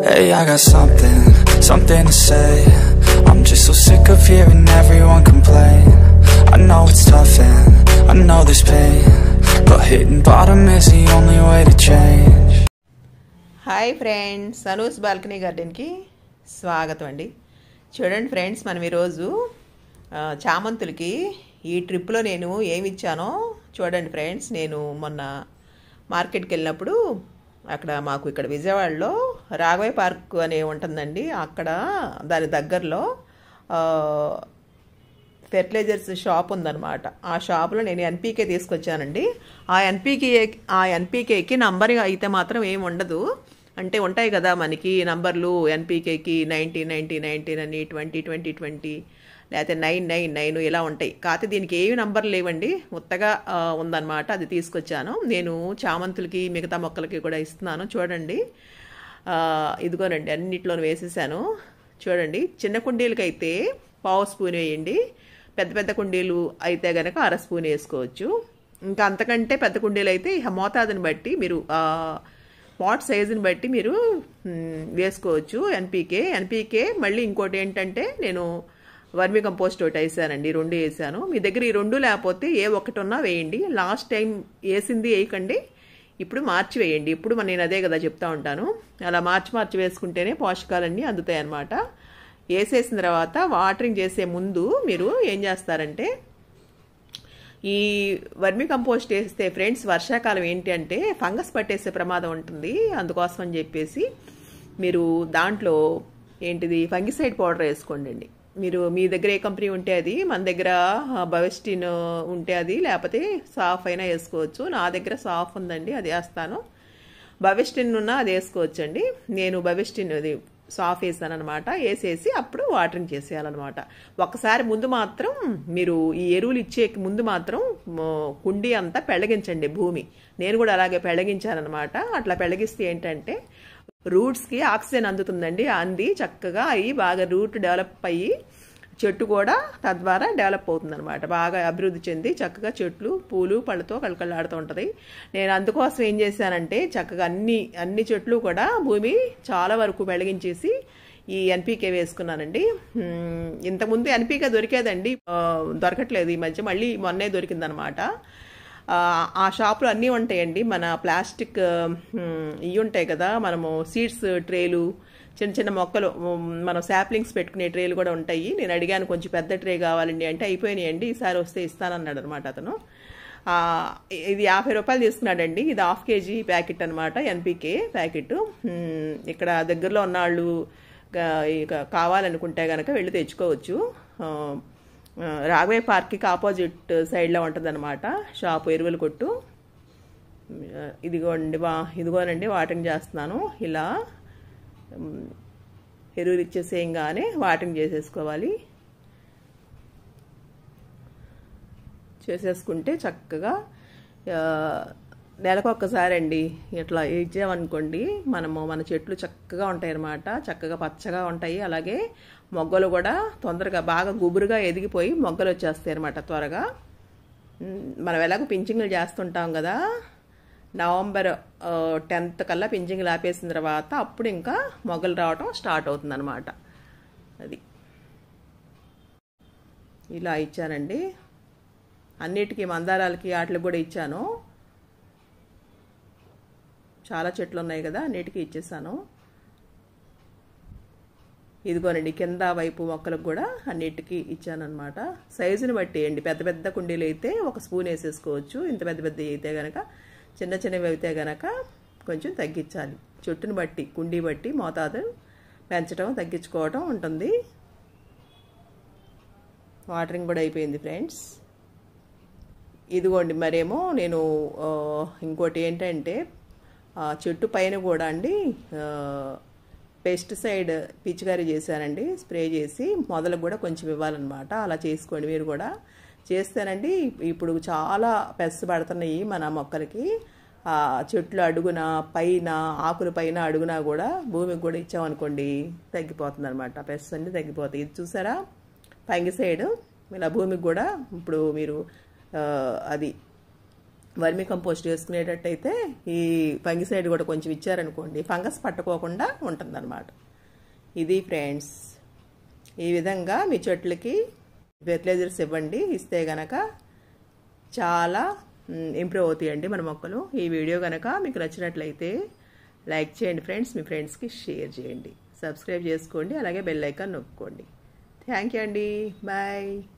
Hey, I got something, something to say I'm just so sick of hearing everyone complain I know it's tough and I know there's pain But hitting bottom is the only way to change hi friends Anu's balcony గార్డెన్కి స్వాగతం అండి చూడండి friends మనం ఈరోజు ఆ, చామంతులకి ఈ ట్రిప్లో నేను ఏమి ఇచ్చానో చూడండి ఫ్రెండ్స్ నేను మొన్న మార్కెట్కి వెళ్ళినప్పుడు అక్కడ మాకు ఇక్కడ విజయవాడలో రాఘవయ్య పార్క్ అనే ఉంటుందండి అక్కడ దాని దగ్గరలో ఆ, ఫెర్టిలైజర్స్ షాప్ ఉందన్నమాట ఆ షాప్లో నేను ఎన్పీకే తీసుకొచ్చానండి ఆ ఎన్పీకే ఆ ఎన్పీకేకి నంబర్ అయితే మాత్రం ఏమి ఉండదు అంటే ఉంటాయి కదా మనకి నంబర్లు ఎన్పీకేకి నైన్టీన్ నైన్టీ నైన్టీన్ అని ట్వంటీ ట్వంటీ ట్వంటీ లేకపోతే నైన్ నైన్ నైన్ ఇలా ఉంటాయి కాకపోతే దీనికి ఏమి నంబర్ లేవండి ఉత్తగా ఆ, ఉందన్నమాట అది తీసుకొచ్చాను నేను చామంతులకి మిగతా మొక్కలకి కూడా ఇస్తున్నాను చూడండి ఆ, ఇదిగోనండి అన్నిట్లోనూ వేసేసాను చూడండి చిన్న కుండీలకి అయితే పావు స్పూన్ వేయండి పెద్ద పెద్ద కుండీలు అయితే గనక అర స్పూన్ వేసుకోవచ్చు ఇంకా అంతకంటే పెద్ద కుండీలు అయితే ఇక మోతాదుని బట్టి మీరు ఆ, పాట్ సైజుని బట్టి మీరు మ్, వేసుకోవచ్చు ఎన్పీకే ఎన్పీకే మళ్ళీ ఇంకోటి ఏంటంటే నేను వర్మి కంపోస్ట్ ఒకటి వేసానండి రెండు వేసాను మీ దగ్గర ఈ రెండు లేకపోతే ఏ ఒకటి ఉన్నా వేయండి లాస్ట్ టైం వేసింది వేయకండి ఇప్పుడు మార్చి వేయండి ఇప్పుడు మన నేను అదే కదా చెప్తా ఉంటాను అలా మార్చి మార్చి వేసుకుంటేనే పోషకాలన్నీ అందుతాయి అన్నమాట వేసేసిన తర్వాత వాటరింగ్ చేసే ముందు మీరు ఏం చేస్తారంటే ఈ వర్మి కంపోస్ట్ వేస్తే ఫ్రెండ్స్ వర్షాకాలం ఏంటి అంటే ఫంగస్ పట్టేసే ప్రమాదం ఉంటుంది అందుకోసం అని చెప్పేసి మీరు దాంట్లో ఏంటిది ఫంగిసైడ్ పౌడర్ వేసుకోండి అండి మీరు మీ దగ్గర ఏ కంపెనీ ఉంటే అది మన దగ్గర బవెస్టిన్ ఉంటే అది లేకపోతే సాఫ్ అయినా వేసుకోవచ్చు నా దగ్గర సాఫ్ ఉందండి అది వేస్తాను బవెస్టిన్ ఉన్న అది వేసుకోవచ్చు అండి నేను బవెస్టిన్ అది సాఫ్ వేసాను అనమాట వేసేసి అప్పుడు వాటరింగ్ చేసేయాలన్నమాట ఒకసారి ముందు మాత్రం మీరు ఈ ఎరువులు ఇచ్చే ముందు మాత్రం మ- కుండీ అంతా పెళ్ళగించండి భూమి నేను కూడా అలాగే పెళ్ళగించానమాట అట్లా పెళ్ళగిస్తే ఏంటంటే రూట్స్కి ఆక్సిజన్ అందుతుందండి అంది చక్కగా అవి బాగా రూట్ డెవలప్ అయ్యి చెట్టు కూడా తద్వారా డెవలప్ అవుతుందన్నమాట బాగా అభివృద్ధి చెంది చక్కగా చెట్లు పూలు పళ్ళతో కళకళలాడుతూ ఉంటుంది నేను అందుకోసం ఏం చేశానంటే చక్కగా అన్ని అన్ని చెట్లు కూడా భూమి చాలా వరకు వెలిగించేసి ఈ ఎన్పీకే వేసుకున్నానండి మ్, ఇంతకుముందు ఎన్పీకే దొరికేదండి ఆ, దొరకట్లేదు ఈ మధ్య మళ్ళీ మొన్నే దొరికిందనమాట ఆ, ఆ షాప్లో అన్నీ ఉంటాయండి మన ప్లాస్టిక్ మ్, ఇవి ఉంటాయి కదా మనము సీడ్స్ ట్రేలు చిన్న చిన్న మొక్కలు మ్, మనం శాప్లింగ్స్ పెట్టుకునే ట్రేలు కూడా ఉంటాయి నేను అడిగాను కొంచెం పెద్ద ట్రే కావాలండి అంటే అయిపోయినాయండి ఈసారి వస్తే ఇస్తానన్నాడు అనమాట అతను ఆ, ఇది యాభై రూపాయలు తీసుకున్నాడండి ఇది హాఫ్ కేజీ ప్యాకెట్ అనమాట ఎన్పీకే ప్యాకెట్ మ్, ఇక్కడ దగ్గరలో ఉన్న వాళ్ళు గా- ఇక కావాలనుకుంటే కనుక వెళ్ళి తెచ్చుకోవచ్చు ఆ, ఆ, రాఘవయ్య పార్క్కి ఆపోజిట్ సైడ్లో ఉంటుంది అనమాట షాపు ఎరువుల కొట్టు ఆ, ఇదిగోండి వా ఇదిగోనండి వాటరింగ్ చేస్తున్నాను ఇలా ఉమ్, ఎరువులు ఇచ్చేసేయంగానే వాటరింగ్ చేసేసుకోవాలి చేసేసుకుంటే చక్కగా ఆ, నెలకు ఒక్కసారి అండి ఇట్లా ఇచ్చామనుకోండి మనము మన చెట్లు చక్కగా ఉంటాయి అన్నమాట చక్కగా పచ్చగా ఉంటాయి అలాగే మొగ్గలు కూడా తొందరగా బాగా గుబురుగా ఎదిగిపోయి మొగ్గలు వచ్చేస్తాయి అన్నమాట త్వరగా ఉమ్, మనం ఎలాగో పింఛింగ్లు చేస్తుంటాం కదా నవంబర్ టెన్త్ కల్లా పింఛింగ్లు ఆపేసిన తర్వాత అప్పుడు ఇంకా మొగ్గలు రావటం స్టార్ట్ అవుతుందన్నమాట అది ఇలా ఇచ్చానండి అన్నిటికీ మందారాలకి వాటికి కూడా ఇచ్చాను చాలా చెట్లు ఉన్నాయి కదా అన్నిటికీ ఇచ్చేసాను ఇదిగోనండి కింద వైపు మొక్కలకు కూడా అన్నిటికీ ఇచ్చానమాట సైజుని బట్టి అండి పెద్ద పెద్ద కుండీలు అయితే ఒక స్పూన్ వేసేసుకోవచ్చు ఇంత పెద్ద పెద్ద అయితే గనక చిన్న చిన్నవి అయితే గనక కొంచెం తగ్గించాలి చెట్టుని బట్టి కుండీ బట్టి మోతాదు పెంచడం తగ్గించుకోవటం ఉంటుంది వాటరింగ్ కూడా అయిపోయింది ఫ్రెండ్స్ ఇదిగోండి మరేమో నేను ఆ, ఇంకోటి ఏంటంటే ఆ, చెట్టు పైన కూడా అండి పెస్టిసైడ్ పిచికారీ చేశానండి స్ప్రే చేసి మొదలకు కూడా కొంచెం ఇవ్వాలన్నమాట అలా చేసుకోండి మీరు కూడా చేస్తానండి ఇప్పుడు చాలా పెస్ట్ పడుతున్నాయి మన మొక్కలకి ఆ చెట్లు అడుగున పైన ఆకుల పైన అడుగున కూడా భూమికి కూడా ఇచ్చామనుకోండి తగ్గిపోతుంది అనమాట పెస్ట్ అన్ని తగ్గిపోతాయి ఇది చూసారా ఫంగిసైడ్ ఇలా భూమికి కూడా ఇప్పుడు మీరు ఆ, అది వర్మి కంపోస్ట్ వేసుకునేటట్టయితే ఈ ఫంగిసైడ్ కూడా కొంచెం ఇచ్చారనుకోండి ఫంగస్ పట్టుకోకుండా ఉంటుందన్నమాట ఇది ఫ్రెండ్స్ ఈ విధంగా మీ చెట్లకి ఫెర్టిలైజర్స్ ఇవ్వండి ఇస్తే గనక చాలా ఇంప్రూవ్ అవుతాయండి మన మొక్కలు ఈ వీడియో కనుక మీకు నచ్చినట్లయితే లైక్ చేయండి ఫ్రెండ్స్ మీ ఫ్రెండ్స్కి షేర్ చేయండి సబ్స్క్రైబ్ చేసుకోండి అలాగే బెల్ ఐకాన్ నొక్కోండి థ్యాంక్ యూ అండి బాయ్